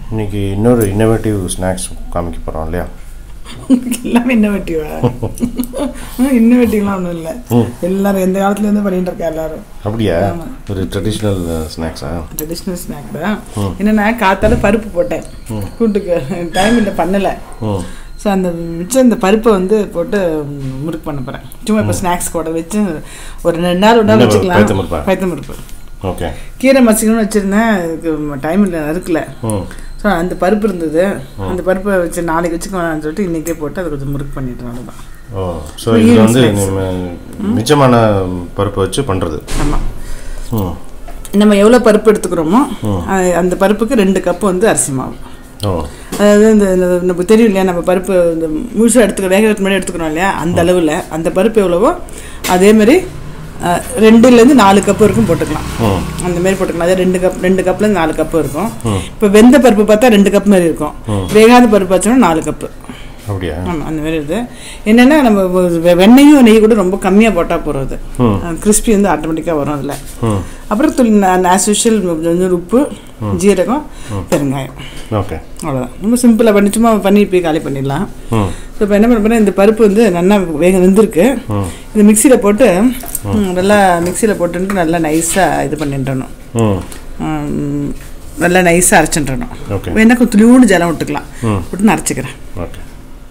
இன்னைக்கு இன்னொரு innovative snacks காமிக்க போகிறோம் இல்லையா எல்லாமே இன்னோவேட்டிவா இன்னோவேட்டிவ்லாம் ஒன்றும் இல்லை எல்லாரும் எந்த காலத்துலேருந்து பண்ணிட்டு இருக்கா எல்லாரும் அப்படியா ஆமா. ஒரு ட்ரெடிஷ்னல் ஸ்நாக்ஸா ட்ரெடிஷ்னல் ஸ்நாக் தான் என்னென்னா காத்தால பருப்பு போட்டேன் கூட்டுக்கு டைம் இல்லை பண்ணலை ம் ஸோ அந்த மிச்சம் இந்த பருப்பை வந்து போட்டு ம், முறுக்கு பண்ண போகிறேன் சும்மா இப்போ ஸ்நாக்ஸ் கூட வச்சு ஒரு ரெண்டு நாள் ஒரு நாள் என்ன வச்சுக்கலாம் பைத்தம் பருப்பா? பைத்தம் பருப்பு ஓகே கீரை மசிக்கணும்னு வச்சுருந்தேன் அதுக்கு டைம் இல்லை நறுக்கல ம் ஸோ அந்த பருப்பு இருந்தது அந்த பருப்பை வச்சு நாளைக்கு வச்சுக்கலாம்னு சொல்லிட்டு இன்றைக்கே போட்டு அதை கொஞ்சம் முறுக்கு பண்ணிட்டேன் அவ்வளோதான் ஓ ஸோ இதில் வந்து நம்ம மிச்சமான பருப்பு வச்சு பண்ணுறது ஆமாம் ம் நம்ம எவ்வளோ பருப்பு எடுத்துக்கிறோமோ அ- அந்த பருப்புக்கு ரெண்டு கப்பு வந்து அரிசி மாவு ஓ அதாவது இந்த இந்த நமக்கு தெரியும் இல்லையா நம்ம பருப்பு இந்த முழுசாக எடுத்துக்க வேக வைக்க முன்னாடி எடுத்துக்கிறோம் இல்லையா அந்த அளவில் அந்த பருப்பு எவ்வளவோ அதே மாதிரி அஹ், ரெண்டுலேருந்து நாலு கப்பு வரைக்கும் போட்டுக்கலாம் ம் அந்த மாதிரி போட்டுக்கலாம் அதே ரெண்டு கப் ரெண்டு கப்லேருந்து நாலு கப்பு இருக்கும் இப்போ வெந்த பருப்பு பார்த்தா ரெண்டு கப் மாதிரி இருக்கும் வேகாத பருப்பு வச்சோம்னா நாலு கப்பு அப்படியா ஆமாம் அந்த மாதிரி இது என்னென்னா நம்ம வெ- வெண்ணெயும் நெய் கூட ரொம்ப கம்மியாக போட்டால் போகிறது கிறிஸ்பி வந்து ஆட்டோமேட்டிக்காக வரும் அதில் ம் அப்புறம் துளி ஆஸ் யூஷுவல் கொஞ்சம் உப்பு ஜீரகம் பெருங்காயம் ஓகே அவ்வளோதான் ரொம்ப சிம்பிளாக பண்ணி சும்மா பண்ணி போய் காலி பண்ணிடலாம் ம் ஸோ இப்போ என்ன பண்ண போறேன், இந்த பருப்பு வந்து நல்லா வேக வெந்திருக்கு இந்த மிக்சியில் போட்டு ம், நல்லா மிக்சியில் போட்டுட்டு நல்லா நைஸாக இது பண்ணிட்டுறணும் ம் ம், நல்லா நைஸாக அரைச்சிட்டுறணும் ஓகே வேணா கொஞ்சம் துளியூண்டு ஜலம் விட்டுக்கலாம் ம் விட்டு அரைச்சிக்கிறேன் ஓகே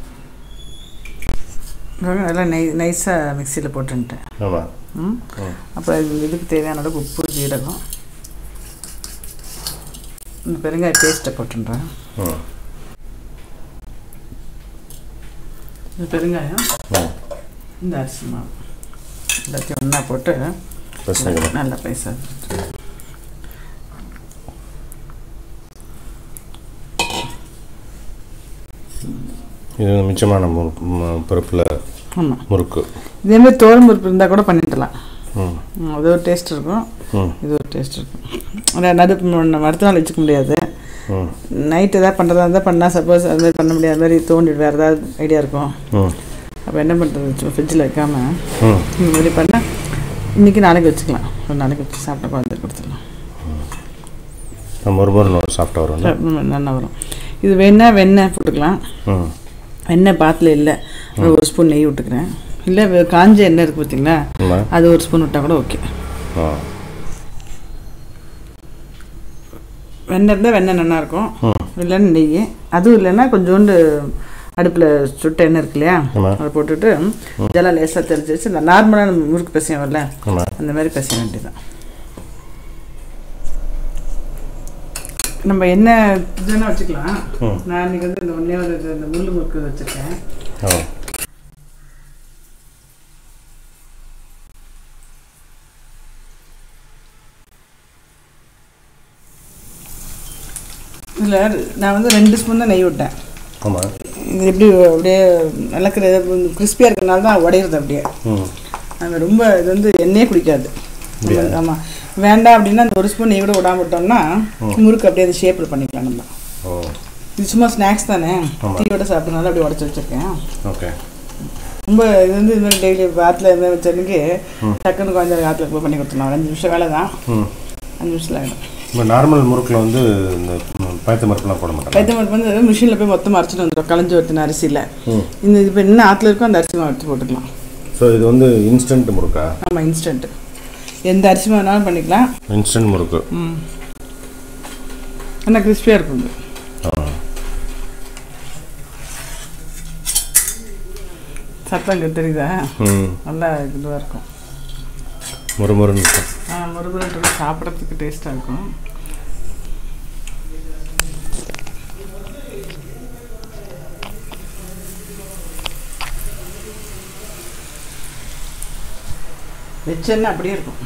நல்லா நை நைஸாக மிக்சியில் போட்டுன்ட்டேன் ஆமாம் ம் அப்புறம் இது- இதுக்கு தேவையான அளவுக்கு உப்பு ஜீரகம் இந்த பெருங்காய பேஸ்ட்டை போட்டுன்றேன் ம் இந்த பெருங்காயம் ம் இந்த அரிசி மாவு எல்லாத்தையும் ஒன்றா போட்டு பிரச்சனை நல்லா பைசா இது மிச்சமான முறு ம- பருப்பில் ஆமாம் முறுக்கு இதேமாதிரி தோரம் பருப்பு இருந்தால் கூட பண்ணிடலாம் ம் ம், அது ஒரு டேஸ்ட் இருக்கும் ம் இது ஒரு டேஸ்ட் இருக்கும் ஆனால் நடுப்பு நம்ம அடுத்த நாள் வச்சுக்க முடியாது ம் நைட் எதாவது பண்ணுறதா இருந்தால் பண்ணால் சப்போஸ் அது மாதிரி பண்ண முடியாத மாதிரி தோண்டிட்டு வேறு ஏதாவது ஐடியா இருக்கும் ம் அப்போ என்ன பண்ணுறது ஃப்ரிட்ஜில் வைக்காமல் ம் இந்த மாதிரி பண்ணால் இன்றைக்கி நாளைக்கு வச்சுக்கலாம் ஒரு நாளைக்கு வச்சு சாப்பிட்டா குழந்தைக்கு கொடுத்துடலாம் நம்ம ஒரு முறை ஒரு சாப்பிட்டா வரும்ல ரொம்ப நல்லா வரும் இது வேணா வெண்ணெய் போட்டுக்கலாம் ம் வெண்ணெய் பாத்தில் இல்லை அது ஒரு ஸ்பூன் நெய் விட்டுக்கிறேன் இல்லை வே- காஞ்ச எண்ணெய் இருக்குது பார்த்தீங்களா ஆமாம் அது ஒரு ஸ்பூன் விட்டால் கூட ஓகே ஆ வெண்ணெய் இருந்தால் வெண்ணெய் நல்லா இருக்கும் ம் இல்லைன்னா நெய் அதுவும் இல்லைன்னா கொஞ்சோண்டு அடுப்பில் சுட்ட எண்ணெய் இருக்கு இல்லையா ஆமாம் அதை போட்டுட்டு இதெல்லாம் லேசாக தெளிச்சு வச்சு இந்த நார்மலாக நம்ம முறுக்கு பிசையும் வரல ஆமாம் அந்த மாதிரி பிசைய வேண்டியதான் நம்ம என்ன இதுனா வச்சுக்கலாம் ம். நான் இன்னைக்கு வந்து இந்த ஒன்றே ஒரு இது, இந்த முள்ளு முறுக்கு வச்சுருக்கேன் ஓ இதில் நான் வந்து ரெண்டு ஸ்பூன் தான் நெய் விட்டேன் ஆமாம் இது எப்படி அப்படியே நல்லா கிறிஸ்பியாக இருக்கிறனால தான் உடையிறது அப்படியே ம் அது ரொம்ப இது வந்து எண்ணெயே குடிக்காது ஆமாம் வேண்டாம் அப்படின்னா அந்த ஒரு ஸ்பூன் நெய் கூட விடாம விட்டோம்னா முறுக்கு அப்படியே அந்த ஷேப்பில் பண்ணிக்கலாம் நம்ம ஓ இது சும்மா ஸ்நாக்ஸ் தானே ஆமா. டீயோட சாப்பிட்றதுனால அப்படியே உடச்சி வச்சுருக்கேன் ஓகே ரொம்ப இது வந்து இது மாதிரி டெய்லி வாரத்தில் இது மாதிரி வச்சதுக்கு டக்குன்னு கொஞ்சம் காற்றுல போய் பண்ணி கொடுத்துடலாம் ஒரு அஞ்சு நிமிஷம் வேலை தான் ம் அஞ்சு நிமிஷத்தில் ஆகிடும் இப்போ நார்மல் முறுக்கில் வந்து இந்த பயத்த மறுப்புலாம் போட மாட்டாங்க பைத்த மட்டும் வந்து மிஷினில் போய் மொத்தமாக அரைச்சிட்டு வந்துடும் களைஞ்சி வருத்தின அரிசியில் ம் இந்த இப்போ என்ன ஆற்றுல இருக்கோ அந்த அரிசி மாவு எடுத்து போட்டுக்கலாம் ஸோ இது வந்து இன்ஸ்டன்ட் முறுக்கா ஆமாம் இன்ஸ்டன்ட்டு எந்த அரிசி மாவு வேணாலும் பண்ணிக்கலாம் இன்ஸ்டன்ட் முறுக்கு ம் ஆனால் கிறிஸ்பியாக இருக்கும் இது. ஆ சத்தம் இங்கே தெரியுதா ம் நல்லா இதுவாக இருக்கும் முறுமுறுன்னு இருக்கும் ஆ முருகன்றது சாப்பிட்றதுக்கு டேஸ்ட்டாக இருக்கும் வச்சேன்னா அப்படியே இருக்கும்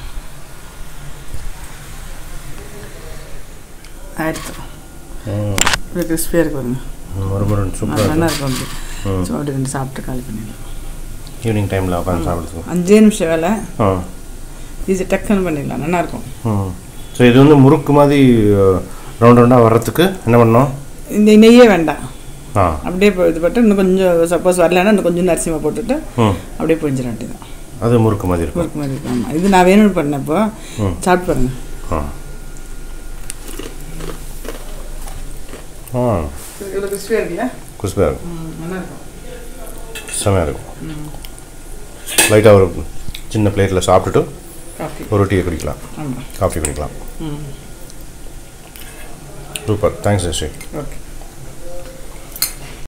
ஆயிடுச்சு ம் இது கிறிஸ்பியாக இருக்கு பாருங்க முறுமுறுன்னு அது சூப்பராக நல்லா இருக்கும் இருக்கும் வந்து ஸோ அப்படி ரெண்டு சாப்பிட்டு காலி பண்ணிடலாம் ஈவினிங் டைமில் உட்காந்து சாப்பிடுறதுக்கு அஞ்சே நிமிஷம் வேலை ஆ ஈஸி டக்குன்னு பண்ணிடலாம் நல்லா இருக்கும் ம் ஸோ இது வந்து முறுக்கு மாதிரி ரவுண்ட் ரவுண்டாக வர்றதுக்கு என்ன பண்ணணும் இந்த நெய்யே வேண்டாம் ஆ அப்படியே இப்போ இது போட்டு இன்னும் கொஞ்சம் சப்போஸ் வரலன்னா இன்னும் கொஞ்சம் அரிசி மாவு போட்டுட்டு ம் அப்படியே புரிஞ்சிட வேண்டியதான் அது முறுக்கு மாதிரி இருக்கும் முறுக்கு மாதிரி இருக்கும் ஆமாம் இது நான் வேணும்னு பண்ணேன் இப்போ ம் சாப்பிட்டு பாருங்க ஆ ஆ இவ்வளோ கிறிஸ்பியாக இருக்குல்ல குஸ்பாக இருக்கும் ம், நல்லா இருக்கும் செமையாக இருக்கும் லைட்டாக ஒரு சின்ன பிளேட்டில் சாப்பிட்டுட்டு காஃபி ஒரு டீயை குடிக்கலாம் ஆமாம் காஃபி குடிக்கலாம் ம் சூப்பர் தேங்க்ஸ் ஜெஸ்ரீ ஓகே